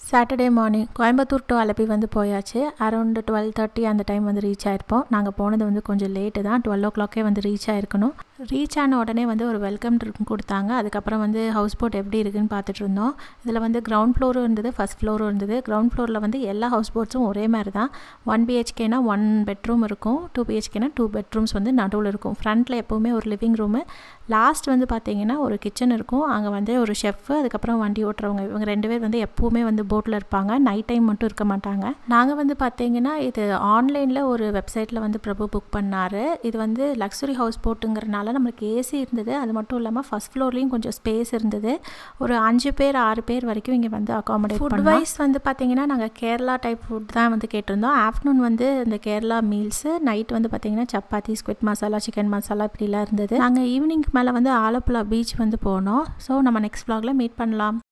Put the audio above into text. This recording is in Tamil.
Saturday morning Coimbatore to Alleppey வந்து போயாச்சு அரௌண்டு டுவெல் தேர்ட்டி அந்த டைம் வந்து ரீச் ஆயிருப்போம் நாங்கள் போனது வந்து கொஞ்சம் லேட்டு தான் டுவெல் ஓ கிளாக்கே வந்து ரீச் ஆயிருக்கணும் ரீச் ஆன உடனே வந்து ஒரு வெல்கம் ட்ரிங்க் கொடுத்தாங்க அதுக்கப்புறம் வந்து ஹவுஸ் போட் எப்படி இருக்குன்னு பார்த்துட்டு இருந்தோம் இதில் வந்து கிரவுண்ட் ஃப்ளோரும் இருந்தது ஃபஸ்ட் ஃப்ளோரும் இருந்தது கிரவுண்ட் ஃப்ளோரில் வந்து எல்லா ஹவுஸ் போட்ஸும் ஒரே மாதிரி தான் ஒன் பிஹெச்கேனா ஒன் பெட்ரூம் இருக்கும் டூ பிஹெச்கேனா டூ பெட்ரூம்ஸ் வந்து நடுவில் இருக்கும் ஃப்ரண்ட்டில் எப்போவுமே ஒரு லிவிங் ரூமு லாஸ்ட் வந்து பார்த்தீங்கன்னா ஒரு கிச்சன் இருக்கும் அங்கே வந்து ஒரு ஷெஃப் அதுக்கப்புறம் வண்டி ஓட்டுறவங்க இவங்க ரெண்டு பேர் வந்து எப்போவுமே வந்து போட்டில் இருப்பாங்க நைட் டைம் மட்டும் இருக்க மாட்டாங்க நாங்கள் வந்து பார்த்தீங்கன்னா இது ஆன்லைனில் ஒரு வெப்சைட்டில் வந்து பிரபு புக் பண்ணார் இது வந்து லக்ஸுரி ஹவுஸ் போட்டுங்கிறனால நம்மளுக்கு ஏசி இருந்தது அது மட்டும் இல்லாமல் ஃபஸ்ட் ஃப்ளோர்லேயும் கொஞ்சம் ஸ்பேஸ் இருந்தது ஒரு அஞ்சு பேர் ஆறு பேர் வரைக்கும் இங்கே வந்து அகாமடேட் ஃபுட் வைஸ் வந்து பார்த்தீங்கன்னா நாங்கள் கேரளா டைப் ஃபுட் தான் வந்து கேட்டிருந்தோம் ஆஃப்டர்நூன் வந்து இந்த கேரளா மீல்ஸு நைட் வந்து பார்த்தீங்கன்னா சப்பாத்தி ஸ்குவிட் மசாலா சிக்கன் மசாலா இப்படிலாம் இருந்தது நாங்கள் ஈவினிங்க்கு மேலே வந்து ஆலப்புழா பீச் வந்து போனோம் ஸோ நம்ம நெக்ஸ்ட் vlogல மீட் பண்ணலாம்